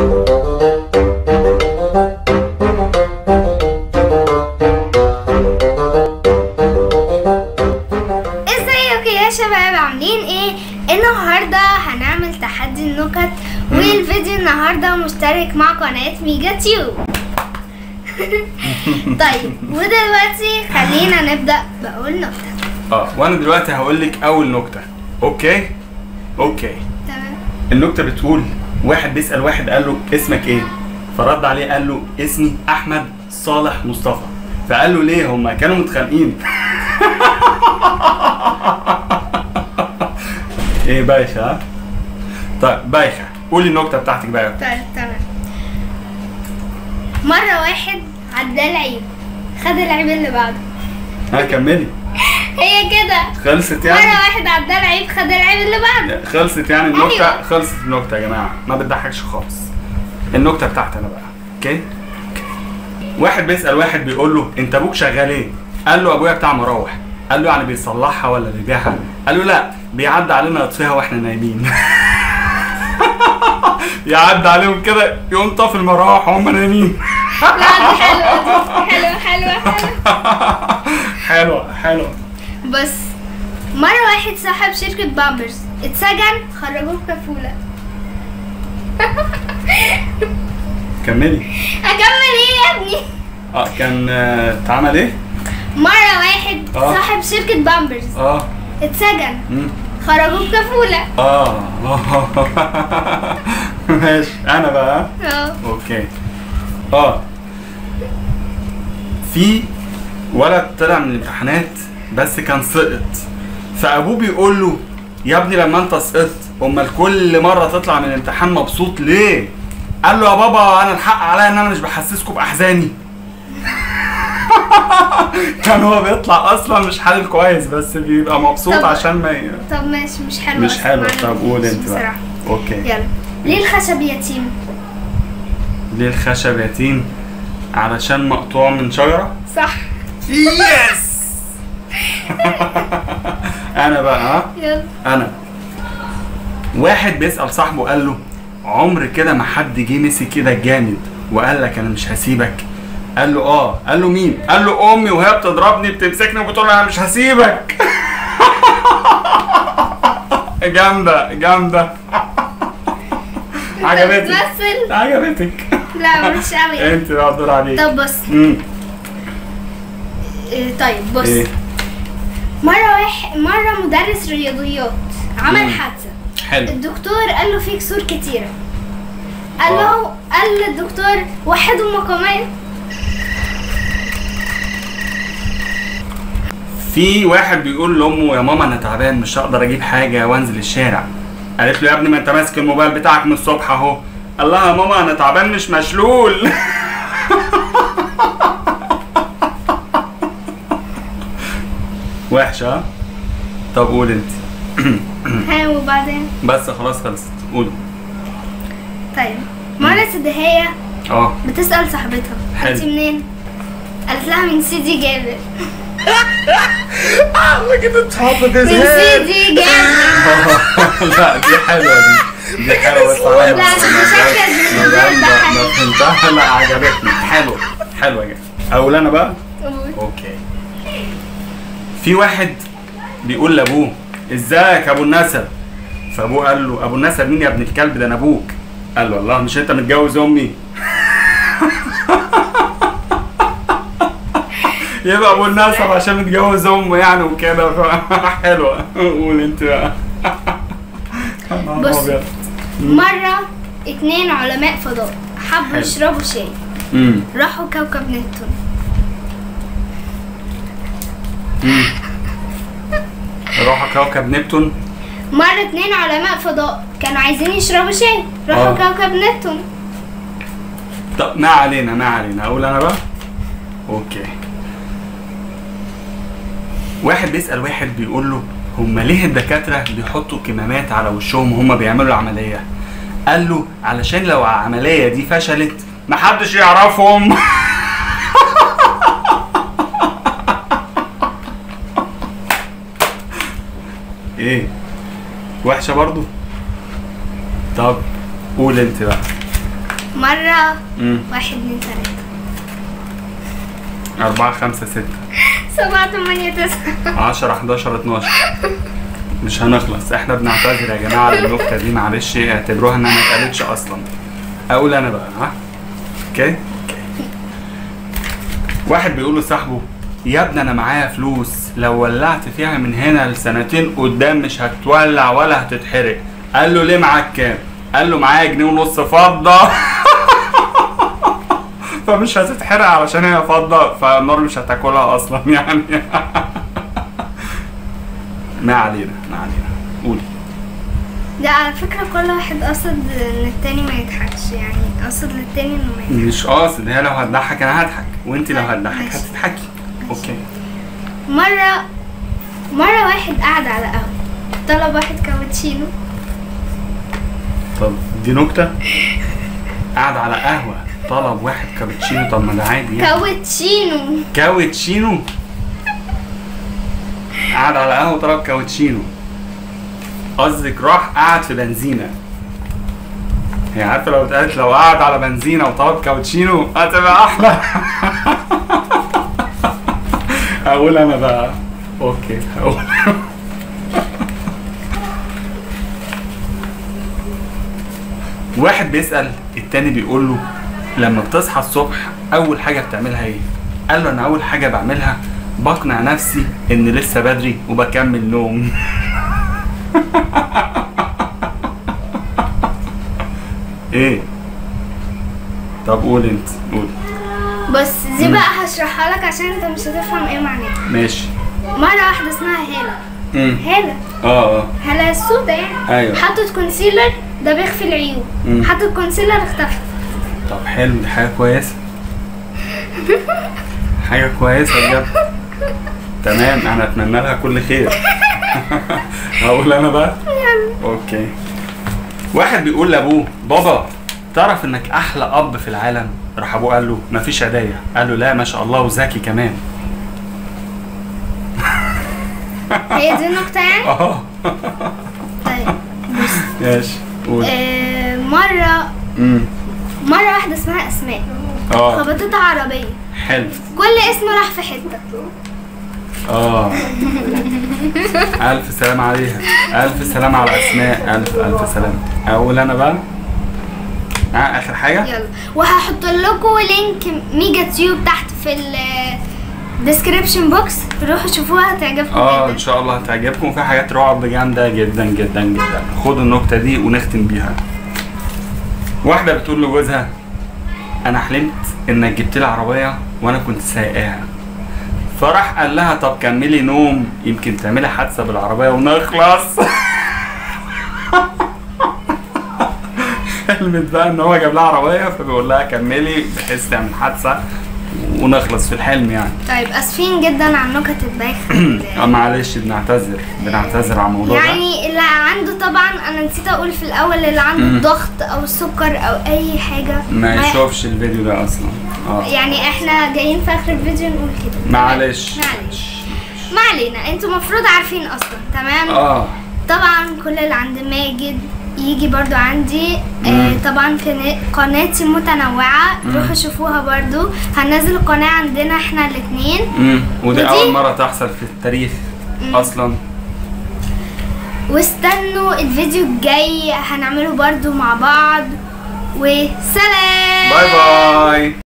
ازيكم يا شباب عاملين ايه النهارده هنعمل تحدي النكت والفيديو النهارده مشترك مع قناه ميجا تيوب طيب ودلوقتي خلينا نبدا باول نكته اه وانا دلوقتي هقول لك اول نكته اوكي اوكي تمام النكته بتقول واحد بيسال واحد قال له اسمك ايه فرد عليه قال له اسمي احمد صالح مصطفى فقال له ليه هما كانوا متخانقين ايه بايخه ها طيب بايخه قولي النكته بتاعتك بقى طيب تمام مره واحد عدى العيب خد العيب اللي بعده ها كملي هي كده خلصت مره يعني واحد عدى العيب خد العيب اللي بعده خلصت يعني النكته أيوة. خلصت النكته يا جماعه ما بتضحكش خالص النكته بتاعتي انا بقى اوكي أوكي. واحد بيسال واحد بيقول له انت ابوك شغال ايه قال له ابويا بتاع مراوح قال له يعني بيصلحها ولا بيبيعها قال له لا بيعدي علينا يطفيها واحنا نايمين يعدي عليهم كده يقوم طافي المراوح وهم نايمين لا دي حلوه دي حلوه حلوه حلوه حلوه حلوه بس مرة واحد صاحب شركة بامبرز اتسجن خرجوه كفولة كملي أكمل إيه يا ابني؟ اه كان آه، اتعمل ايه مرة واحد آه. صاحب شركة بامبرز اه اتسجن مم. خرجوه كفولة اه ماشي انا بقى اه اوكي اه في ولد طلع من الامتحانات بس كان سقط فابوه بيقول له يا ابني لما انت سقطت امال كل مره تطلع من الامتحان مبسوط ليه قال له يا بابا انا الحق عليا ان انا مش بحسسكم باحزاني كان هو بيطلع اصلا مش حالل كويس بس بيبقى مبسوط طب- عشان ما ي... طب ماشي مش حلو مش حلو طب قول انت بقى بصراحة اوكي يلا ليه الخشب يتيم؟ ليه الخشب يتيم علشان مقطوع من شجره صح يس انا بقى ها يلا انا واحد بيسأل صاحبه قال له عمر كده ما حد جه مسك كده جامد وقال لك انا مش هسيبك قال له اه قال له مين قال له امي وهي بتضربني بتمسكني وبتقول لي انا مش هسيبك جامده جامده عجبتك بتمثل؟ عجبتك لا مش قوي انت بقى الدور عليك طب بص امم إيه، طيب بص ايه مرة واحد مرة مدرس رياضيات عمل مم. حادثة حلو الدكتور قال له في كسور كتيرة قال آه. له قال للدكتور وحدوا مقامات في واحد بيقول لامه يا ماما انا تعبان مش هقدر اجيب حاجه وانزل الشارع قالت له يا ابني ما انت ماسك الموبايل بتاعك من الصبح اهو قال لها يا ماما انا تعبان مش مشلول وحشه ها؟ طب قول انت ها وبعدين بس خلاص خلصت قول طيب مرة سدهية اه بتسأل صاحبتها حلو. انت منين؟ قالت لها من سيدي جابر كده اتحطت من سيدي جابر لا دي حلوه دي دي حلوه بس لا، أنا دي شكل ما- دي ما- بتضحك. ما فهمتها لا عجبتني حلوه حلوه جدا اقول انا بقى قول. اوكي في واحد بيقول لابوه ازيك يا ابو النسب فابوه قال له ابو النسب مين يا ابن الكلب ده انا ابوك قال له الله مش انت متجوز امي يبقى ابو النسب عشان متجوز امه يعني وكده ف- حلوه قول انت بقى بص. أبيض. مرة اتنين علماء فضاء حبوا حلو. يشربوا شاي امم راحوا كوكب نبتون راحوا كوكب نبتون مرة اتنين علماء فضاء كانوا عايزين يشربوا شاي راحوا آه. كوكب نبتون طب ما علينا ما علينا اقول انا بقى اوكي واحد بيسأل واحد بيقول له هما ليه الدكاترة بيحطوا كمامات على وشهم وهما بيعملوا العملية قال له علشان لو العملية دي فشلت محدش يعرفهم ايه وحشة برضو طب قول انت بقى مرة امم واحد اتنين تلاتة أربعة خمسة ستة سبعة تمانية تسعة 10 11 12 مش هنخلص احنا بنعتذر يا جماعه على النكته دي معلش اعتبروها انها ما اتقالتش اصلا اقول انا بقى ها اوكي واحد بيقول لصاحبه يا ابني انا معايا فلوس لو ولعت فيها من هنا لسنتين قدام مش هتولع ولا هتتحرق قال له ليه معاك كام قال له معايا جنيه ونص فضه فمش هتتحرق علشان هي فضه فالنار مش هتاكلها اصلا يعني ما علينا ما علينا قولي ده على فكرة كل واحد قصد ان التاني ما يضحكش يعني قصد للتاني انه ما يضحكش مش قاصد هي لو هتضحك انا هضحك وانت لو طيب، هتضحك ماشي. هتضحكي اوكي مرة مرة واحد قاعد على قهوة طلب واحد كابتشينو طب دي نكته قاعد على قهوه طلب واحد كابتشينو طب ما ده عادي يعني كابتشينو كاوتشينو قاعد على قهوه طلب كاوتشينو قصدك راح قعد في بنزينه هي عارفه لو اتقالت لو قعد على بنزينه وطلب كاوتشينو هتبقى احلى هقول انا بقى اوكي هقول واحد بيسأل التاني بيقول له لما بتصحى الصبح أول حاجة بتعملها إيه؟ قال له أنا أول حاجة بعملها بقنع نفسي إن لسه بدري وبكمل نوم إيه؟ طب قول أنت قول بس دي بقى هشرحها لك عشان انت مش هتفهم ايه معناها ماشي مرة واحدة اسمها هالة امم هالة اه اه هالة السودة يعني أيوة. حطت كونسيلر ده بيخفي العيوب مم. حطت كونسيلر اختفى طب حلو دي حاجة كويسة حاجة كويسة بجد تمام انا اتمنى لها كل خير هقول انا بقى اوكي واحد بيقول لابوه بابا تعرف انك احلى اب في العالم راح ابوه قال له مفيش هدايا قال له لا ما شاء الله وذكي كمان هي دي النقطة يعني اه طيب بص ماشي قول آه مرة امم مرة واحدة اسمها أسماء اه خبطتها عربية حلو كل اسم راح في حتة اه ألف سلام عليها ألف سلام على أسماء ألف ألف سلام أقول أنا بقى آه آخر حاجة يلا وهحط لكم لينك ميجا تيوب تحت في ال ديسكريبشن بوكس روحوا شوفوها هتعجبكم اه جدا ان شاء الله هتعجبكم في حاجات رعب جامده جدا جدا جدا خدوا النكته دي ونختم بيها واحده بتقول لجوزها انا حلمت انك جبت لي عربيه وانا كنت سايقاها فراح قال لها طب كملي نوم يمكن تعملي حادثه بالعربيه ونخلص حلمت بقى ان هو جاب لها عربيه فبيقول لها كملي بحيث تعمل حادثه ونخلص في الحلم يعني طيب اسفين جدا على النكت البايخه اه معلش بنعتذر بنعتذر على الموضوع ده يعني اللي عنده طبعا انا نسيت اقول في الاول اللي عنده مم. الضغط او السكر او اي حاجه ما يشوفش الفيديو ده اصلا اه يعني احنا جايين في اخر الفيديو نقول كده معلش معلش ما علينا انتوا المفروض عارفين اصلا تمام اه طبعا كل اللي عند ماجد يجي برضو عندي آه مم. طبعا في ن- قناتي متنوعة روحوا شوفوها برضو هننزل القناة عندنا احنا الاتنين امم ودي ودي- اول مره تحصل في التاريخ اصلا واستنوا الفيديو الجاي هنعمله برضو مع بعض وسلام باي باي